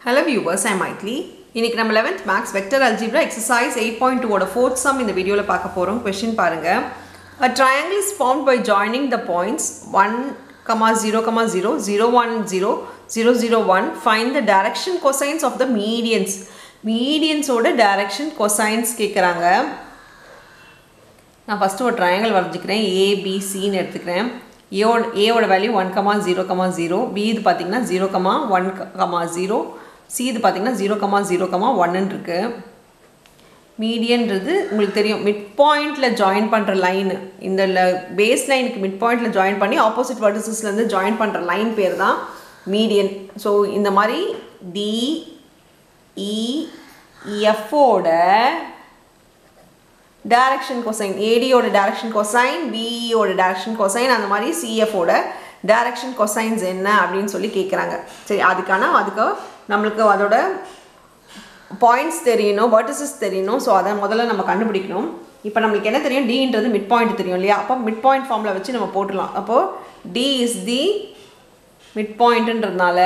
hello viewers ஐ மைட்லி இன்னைக்கு நம்ம eleventh maths vector algebra exercise eight point டூவோட ஃபோர்த் சம் இந்த வீடியோவில் பார்க்க போகிறோம் கொஷின் பாருங்கள் a triangle is formed by joining the points one comma zero comma zero zero one zero zero zero one find the direction cosines of the medians மீடியன்ஸோட direction cosines கேட்குறாங்க நான் first ஒரு triangle வரைஞ்சிக்கிறேன் ஏபிசின்னு எடுத்துக்கிறேன் ஏவோட ஏவோட value one comma zero comma zero B இது பார்த்தீங்கன்னா zero comma one comma zero C இது பார்த்தீங்கன்னா ஜீரோ கமா ஜீரோ கமா ஒன்னு இருக்கு மீடியன்றது உங்களுக்கு தெரியும் மிட் பாயிண்டில் ஜாயின் பண்ணுற லைனு இந்த பேஸ் லைனுக்கு மிட் பாயிண்டில் ஜாயின் பண்ணி ஆப்போசிட் வர்டிசஸ்லேருந்து ஜாயின் பண்ணுற லைன் பேர் தான் மீடியன் ஸோ இந்த மாதிரி டி இஎஃப்ஓட டைரக்ஷன் கொசைன் ஏடியோட டைரக்ஷன் கொசைன் பிஇயோட டைரக்ஷன் கொசைன் அந்த மாதிரி சிஎஃபோட டைரக்ஷன் கொசைன்ஸ் என்ன அப்படின்னு சொல்லி கேட்குறாங்க சரி அதுக்கான அதுக்கு நம்மளுக்கு அதோட பாயிண்ட்ஸ் தெரியணும் வர்டிசஸ் தெரியணும் ஸோ அதை முதல்ல நம்ம கண்டுபிடிக்கணும் இப்போ நம்மளுக்கு என்ன தெரியும் டின்றது மிட் பாயிண்ட் தெரியும் இல்லையா அப்போ மிட் பாயிண்ட் ஃபார்மில் வச்சு நம்ம போட்டுடலாம் அப்போது டி இஸ் தி மிட் பாயிண்ட்டுன்றதுனால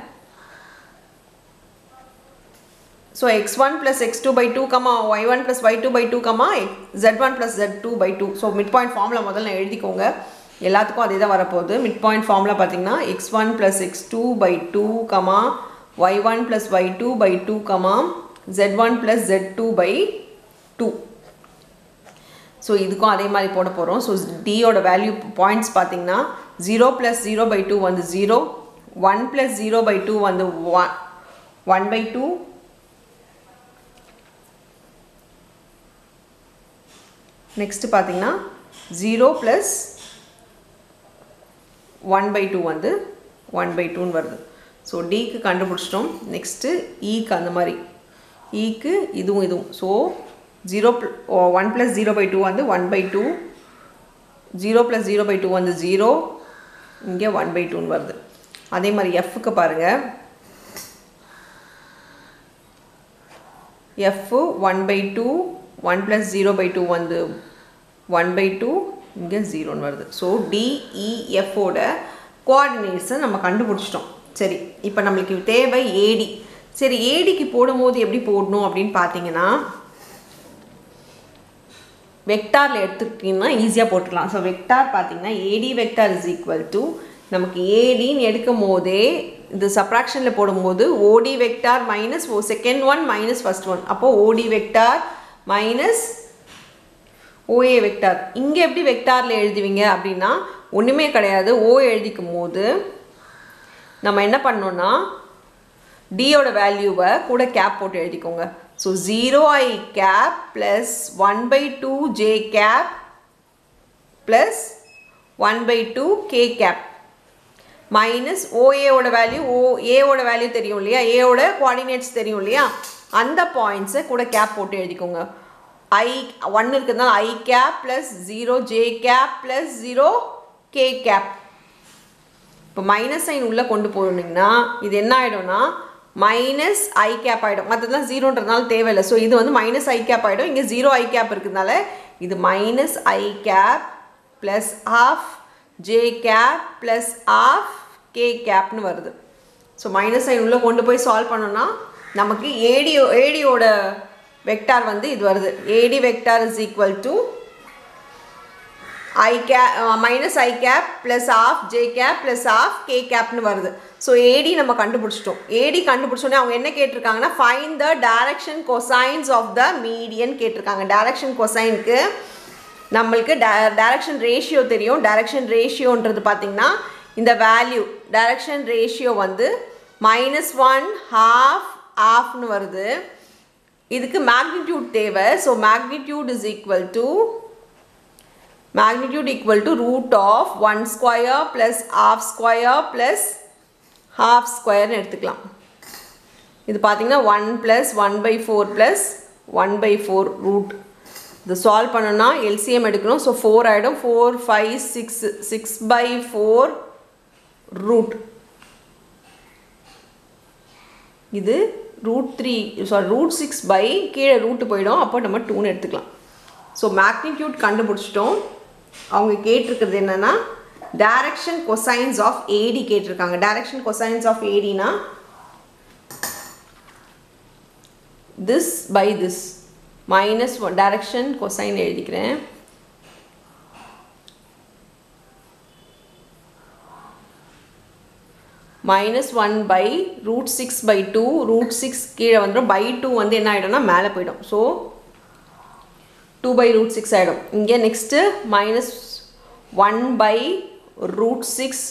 so x one plus x two by two comma y one plus y two by two comma z one plus z two by two so mid point ஃபார்மில் முதல்ல எழுதிக்கோங்க எல்லாத்துக்கும் அதே தான் வரப்போகுது mid point ஃபார்மில் பார்த்தீங்கன்னா x one plus x two by two comma y one plus y two by two comma z one plus z two by two so இதுக்கும் அதே மாதிரி போட போகிறோம் ஸோ டியோட வேல்யூ பாயிண்ட்ஸ் பார்த்தீங்கன்னா zero plus zero by two வந்து zero one plus zero by two வந்து one one by two next பார்த்தீங்கன்னா zero plus one by two வந்து ஒன் பை டூன்னு வருது ஸோ டிக்கு கண்டுபிடிச்சிட்டோம் நெக்ஸ்ட்டு ஈக்கு அந்த மாதிரி ஈக்கு இதுவும் இதுவும் so zero one plus zero by two வந்து one by two zero plus zero by two வந்து ஜீரோ இங்கே ஒன் பை டூன்னு வருது அதே மாதிரி எஃப்க்கு பாருங்கள் F one by two one plus zero by two வந்து ஒன் பை டூ இங்கே ஜீரோன்னு வருது ஸோ டிஇஎஃபோட கோஆர்டினேட்ஸை நம்ம கண்டுபிடிச்சிட்டோம் சரி இப்போ நம்மளுக்கு தேவை ஏடி சரி ஏடிக்கு போடும்போது எப்படி போடணும் அப்படின்னு பார்த்தீங்கன்னா வெக்டாரில் எடுத்துக்கிட்டிங்கன்னா ஈஸியாக போட்டுக்கலாம் ஸோ வெக்டார் பார்த்தீங்கன்னா AD vector is equal to நமக்கு ஏடின்னு எடுக்கும் போதே இது சப்ராக்ஷனில் போடும்போது OD vector minus O second one minus first one அப்போது OD vector minus OA vector இங்கே எப்படி வெக்டாரில் எழுதுவீங்க அப்படின்னா ஒன்றுமே கிடையாது ஓ எழுதிக்கும் போது நம்ம என்ன பண்ணோன்னா டியோட வேல்யூவை கூட கேப் போட்டு எழுதிக்கோங்க so zero i cap plus one by two j cap plus one by two k cap minus ஓஏவோட வேல்யூ ஓ ஏவோட வேல்யூ தெரியும் இல்லையா ஏவோட கோஆர்டினேட்ஸ் தெரியும் இல்லையா அந்த பாயிண்ட்ஸை கூட கேப் போட்டு எழுதிக்கோங்க ஐ ஒன் இருக்குதுனால i cap plus zero j cap plus zero k cap இப்போ மைனஸ் சைன் உள்ளே கொண்டு போனீங்கன்னா இது என்ன ஆகிடும்னா மைனஸ் ஐ கேப் ஆகிடும் மற்றதுலாம் ஜீரோன்றதுனால தேவையில்லை ஸோ இது வந்து மைனஸ் ஐ கேப் ஆகிடும் இங்கே ஜீரோ ஐ கேப் இருக்கிறதுனால இது minus i cap plus half j cap plus half k கேப்னு வருது ஸோ மைனஸ் சைன் உள்ளே கொண்டு போய் சால்வ் பண்ணோன்னா நமக்கு ஏடியோ ஏடியோட வெக்டார் வந்து இது வருது AD vector is equal to i k minus i cap plus half j cap plus half k கேப்னு வருது ஸோ ஏடி நம்ம கண்டுபிடிச்சிட்டோம் ஏடி கண்டுபிடிச்சோன்னே அவங்க என்ன கேட்டிருக்காங்கன்னா find the direction cosines of the median கேட்டிருக்காங்க டைரக்ஷன் கொசைனுக்கு நம்மளுக்கு டைரக்ஷன் ரேஷியோ தெரியும் டைரக்ஷன் ரேஷியோன்றது பார்த்திங்கன்னா இந்த வேல்யூ டைரக்ஷன் ரேஷியோ வந்து மைனஸ் ஒன் ஹாஃப் ஆஃப்னு வருது இதுக்கு மேக்னிடியூட் தேவை so magnitude is equal to magnitude equal to root of 1 square plus half square plus half square எடுத்துக்கலாம் இது பார்த்தீங்கன்னா one plus one by four plus one by four root இது solve பண்ணோன்னா LCM எடுக்கணும் ஸோ ஃபோர் ஆகிடும் four five six six by four root இது root three sorry root six by கீழே root போயிடும் அப்போ நம்ம டூன்னு எடுத்துக்கலாம் ஸோ மேக்னிடியூட் கண்டுபிடிச்சிட்டோம் அவங்க கேட்டிருக்கிறது என்னென்னா டைரக்ஷன் கொசைன்ஸ் ஆஃப் ஏடி கேட்டிருக்காங்க டைரக்ஷன் கொசைன்ஸ் ஆஃப் ஏடினா this by this minus one direction cosine எழுதிக்கிறேன் minus one by root six by two root six கீழே வந்துடும் பை டூ வந்து என்ன ஆகிடும்னா மேலே போயிடும் so two by root six ஆகிடும் இங்கே next minus one by root six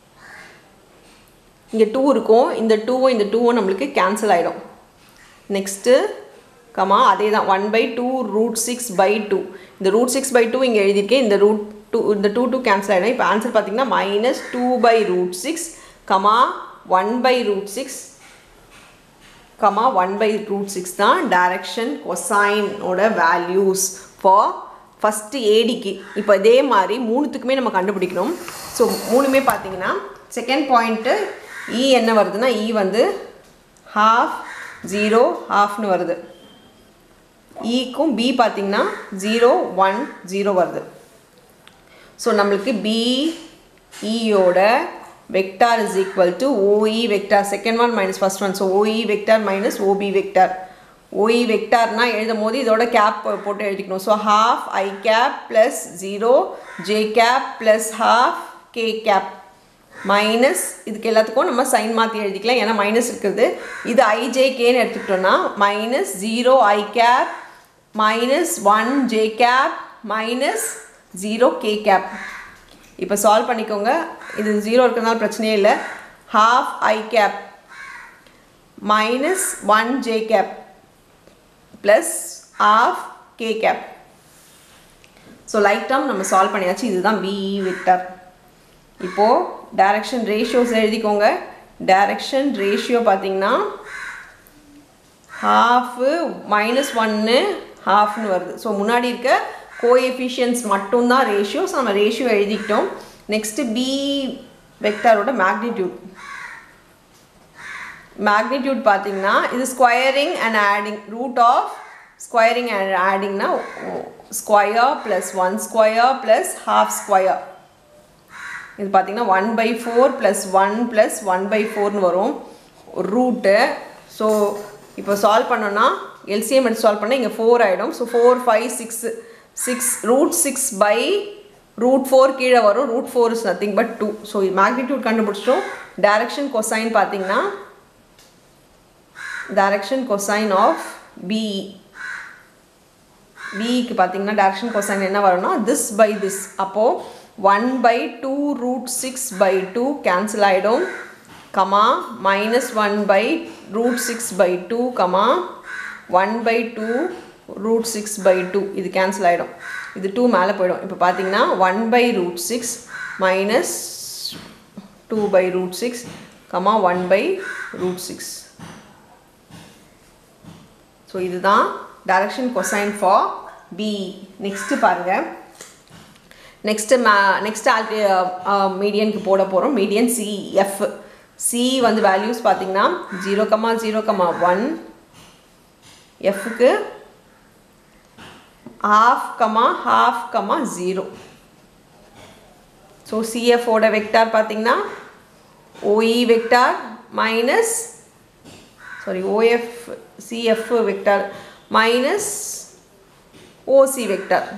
இங்கே டூ இருக்கும் இந்த டூவும் இந்த டூவும் நம்மளுக்கு கேன்சல் ஆகிடும் நெக்ஸ்ட்டு கமா அதே தான் one by two root six by two இந்த ரூட் சிக்ஸ் பை டூ இங்கே எழுதியிருக்கேன் இந்த ரூட் டூ இந்த டூ டூ கேன்சல் ஆகிடும் இப்போ ஆன்சர் பார்த்தீங்கன்னா minus two by root six comma one by root six comma one by root six தான் direction கொசைனோட வேல்யூஸ் ஃபார் ஃபஸ்ட்டு ஏடிக்கு இப்போ இதே மாதிரி மூணுத்துக்குமே நம்ம கண்டுபிடிக்கணும் ஸோ மூணுமே பார்த்தீங்கன்னா செகண்ட் பாயிண்ட்டு இ என்ன வருதுன்னா இ வந்து ஹாஃப் ஜீரோ ஹாஃப்னு வருது இக்கும் பி பார்த்தீங்கன்னா ஜீரோ ஒன் ஜீரோ வருது ஸோ நம்மளுக்கு பிஇயோட vector is equal to OE vector second one minus first one so OE vector minus OB vector OE vectorனா எழுதும் போது இதோட கேப் போட்டு எழுதிக்கணும் so half i cap plus 0 j cap plus half k cap minus இதுக்கு எல்லாத்துக்கும் நம்ம sign மாற்றி எழுதிக்கலாம் ஏன்னா மைனஸ் இருக்குது இது ஐஜேகேன்னு எடுத்துக்கிட்டோன்னா minus zero i cap minus one j cap minus zero k cap இப்போ சால்வ் பண்ணிக்கோங்க இது ஜீரோ இருக்கிறதுனால பிரச்சனையே இல்லை half i cap minus one j cap plus half k cap so like term நம்ம சால்வ் பண்ணியாச்சு இதுதான் பிஇ விக்டர் இப்போது டைரக்ஷன் ரேஷியோஸ் எழுதிக்கோங்க டைரக்ஷன் ரேஷியோ பார்த்தீங்கன்னா ஹாஃபு மைனஸ் ஒன்று ஹாஃப்னு வருது ஸோ முன்னாடி இருக்க கோஎஃபிஷியன்ஸ் மட்டும்தான் ரேஷியோ ஸோ நம்ம ரேஷியோ எழுதிக்கிட்டோம் நெக்ஸ்ட்டு பி வெக்டாரோட மேக்னிடியூட் மேக்னிடியூட் பார்த்தீங்கன்னா இது squaring and adding root of squaring and ஆடிங்னா square plus one square plus half square இது பார்த்தீங்கன்னா one by four plus one plus one by ஃபோர்னு வரும் ரூட்டு ஸோ இப்போ சால்வ் பண்ணோன்னா எல்சிஎம் எடுத்து சால்வ் பண்ணால் இங்கே ஃபோர் ஆகிடும் so four five six six root six by root four கீழே வரும் root four is nothing but two so magnitude கண்டுபிடிச்சிட்டோம் டைரக்ஷன் கொசைன் பார்த்தீங்கன்னா டைரக்ஷன் கொசைன் ஆஃப் பிஇ பிஇக்கு பார்த்தீங்கன்னா டைரக்ஷன் கொசைன் என்ன வரும்னா திஸ் பை திஸ் அப்போது one by two root six by two cancel ஆகிடும் comma minus one by root six by two comma one by two root six by two இது cancel ஆகிடும் இது two மேலே போயிடும் இப்போ பார்த்தீங்கன்னா one by root six minus two by root six comma one by root six so இதுதான் direction cosine for B next பாருங்கள் next மே நெக்ஸ்ட் ஆல்டி மீடியனுக்கு போட போகிறோம் மீடியன் சி எஃப் சி வந்து வேல்யூஸ் பார்த்தீங்கன்னா zero comma zero comma one எஃப்க்கு half comma half comma zero so சிஎஃபோட vector பார்த்தீங்கன்னா OE vector minus sorry OF CF vector minus OC vector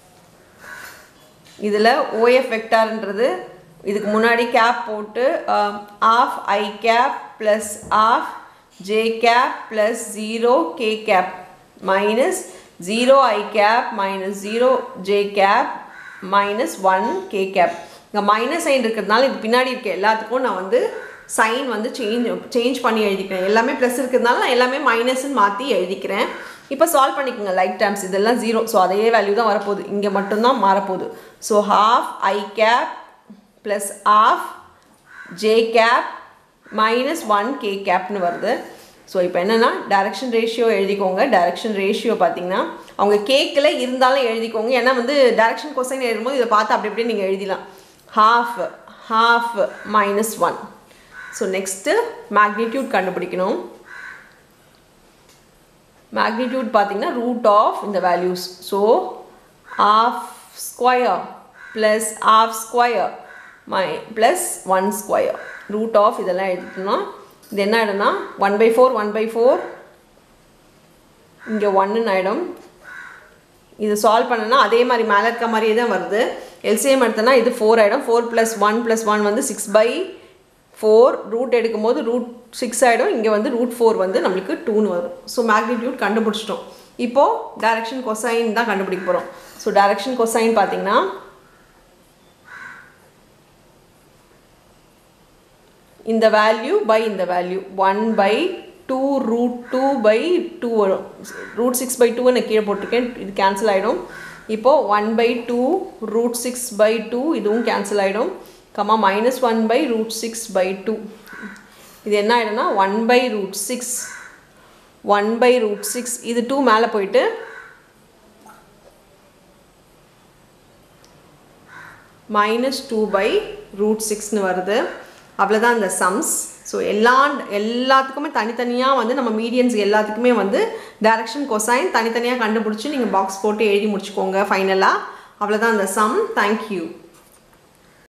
இதில் ஓஎஃப் வெக்டார்ன்றது இதுக்கு முன்னாடி கேப் போட்டு half i cap plus half j cap plus zero k cap minus zero i cap minus zero j cap minus one k cap இங்கே minus sign இருக்கிறதுனால இது பின்னாடி இருக்க எல்லாத்துக்கும் நான் வந்து சைன் வந்து சேஞ்ச் சேஞ்ச் பண்ணி எழுதிக்கிறேன் எல்லாமே ப்ளஸ் இருக்கிறதுனால நான் எல்லாமே மைனஸ்ன்னு மாற்றி எழுதிக்கிறேன் இப்போ சால்வ் பண்ணிக்கோங்க லைக் டேர்ம்ஸ் இதெல்லாம் ஜீரோ ஸோ அதே வேல்யூ தான் வரப்போகுது இங்கே மட்டும்தான் மாறப்போகுது so half i cap plus half j cap minus one k கேப்னு வருது ஸோ இப்போ என்னென்னா டைரக்ஷன் ரேஷியோ எழுதிக்கோங்க டைரக்ஷன் ரேஷியோ பார்த்தீங்கன்னா அவங்க கேக்கில் இருந்தாலும் எழுதிக்கோங்க ஏன்னா வந்து டைரக்ஷன் கொஸ்டின் எழுதும்போது இதை பார்த்து அப்படி அப்படியே நீங்கள் எழுதிடலாம் half half minus one so next magnitude கண்டுபிடிக்கணும் மேக்னிடியூட் பார்த்தீங்கன்னா ரூட் ஆஃப் இந்த values so half square plus half square மை plus one square root of இதெல்லாம் எழுதிட்டோம்னா இது என்ன ஆகிடும்னா one by four one by four இங்கே ஒன்றுன்னு ஆகிடும் இது சால்வ் பண்ணனா அதே மாதிரி மேலே இருக்க மாதிரியே தான் வருது எல்சிஎம் எடுத்தனா இது ஃபோர் ஆகிடும் four plus one plus one வந்து சிக்ஸ் பை ஃபோர் ரூட் எடுக்கும்போது ரூட் சிக்ஸ் ஆகிடும் இங்கே வந்து ரூட் ஃபோர் வந்து நம்மளுக்கு டூன்னு வரும் ஸோ மேக்னிடியூட் கண்டுபிடிச்சிட்டோம் இப்போது டைரக்ஷன் கொசைன் தான் கண்டுபிடிக்க போகிறோம் ஸோ டைரக்ஷன் கொசைன் பார்த்தீங்கன்னா இந்த வேல்யூ பை இந்த value one by two root two by two வரும் ரூட் சிக்ஸ் பை டூ நான் கீழே போட்டிருக்கேன் இது கேன்சல் ஆகிடும் இப்போது one by two root six by two இதுவும் கேன்சல் ஆகிடும் comma minus one by root six by two இது என்ன ஆகிடும்னா one by root six one by root six இது டூ மேலே போயிட்டு மைனஸ் டூ பை ரூட் சிக்ஸ்னு வருது அவ்வளோதான் இந்த சம்ஸ் ஸோ எல்லா எல்லாத்துக்குமே தனித்தனியாக வந்து நம்ம மீடியன்ஸ் எல்லாத்துக்குமே வந்து டைரக்ஷன் கொசைன் தனித்தனியாக கண்டுபிடிச்சி நீங்கள் பாக்ஸ் போட்டு எழுதி முடிச்சுக்கோங்க ஃபைனலாக அவ்வளோதான் இந்த சம் தேங்க்யூ